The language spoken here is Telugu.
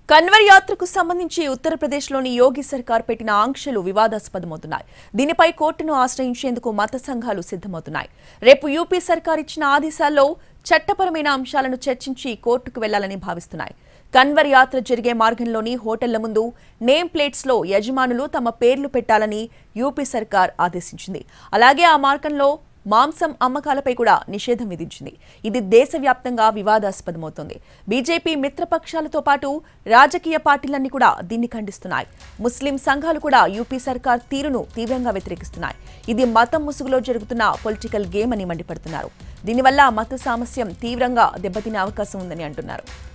కన్వర్ యాత్రకు సంబంధించి ఉత్తరప్రదేశ్లోని యోగి సర్కార్ పెట్టిన ఆంక్షలు వివాదాస్పదమవుతున్నాయి దీనిపై కోర్టును ఆశ్రయించేందుకు మత సంఘాలు సిద్ధమవుతున్నాయి రేపు యూపీ సర్కార్ ఇచ్చిన ఆదేశాల్లో చట్టపరమైన అంశాలను చర్చించి కోర్టుకు వెళ్లాలని భావిస్తున్నాయి కన్వర్ యాత్ర జరిగే మార్గంలోని హోటళ్ల ముందు నేమ్ ప్లేట్స్ లో యజమానులు తమ పేర్లు పెట్టాలని యూపీ సర్కార్ ఆదేశించింది అలాగే ఆ మార్గంలో మాంసం అమ్మకాలపై కూడా నిషేధం విధించింది ఇది దేశవ్యాప్తంగా వివాదాస్పదమవుతోంది బీజేపీ మిత్రపక్షాలతో పాటు రాజకీయ పార్టీలన్నీ కూడా దీన్ని ఖండిస్తున్నాయి ముస్లిం సంఘాలు కూడా యూపీ సర్కార్ తీరును తీవ్రంగా వ్యతిరేకిస్తున్నాయి ఇది మతం ముసుగులో జరుగుతున్న పొలిటికల్ గేమ్ అని మండిపడుతున్నారు దీనివల్ల మత సామస్యం తీవ్రంగా దెబ్బతినే అవకాశం ఉందని అంటున్నారు